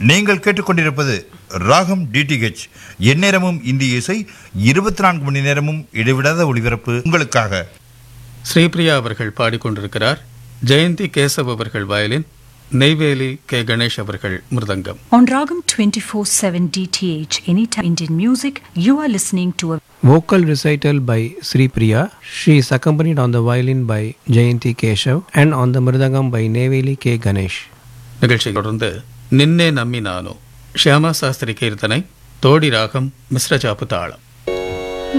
நீங்கள் கேட்டுக்கொண்டிருப்பது ராகம் டிடிஹெச் எந்நேரமும் இந்திய இசை இருபத்தி நான்கு மணி நேரமும் இடைவிடாத ஒளிபரப்பு உங்களுக்காக ஸ்ரீபிரியா அவர்கள் பாடிக்கொண்டிருக்கிறார் ஜெயந்தி கேசவ் அவர்கள் வயலின் நெய்வேலி கே கணேஷ் அவர்கள் மிருதங்கம் On Ragam 24/7 DTH Anytime Indian Music, you are listening to a Vocal recital by Sri Priya. She is accompanied on the violin by Jayanti Keshav and on the mridangam by Neveli K. Ganesh. நிகழ்ச்சி தொடர்ந்து நின்னே நம்பி நானோ ஷியாமா சாஸ்திரி கீர்த்தனை தோடி ராகம் மிஸ்ர சாப்பு தாளம்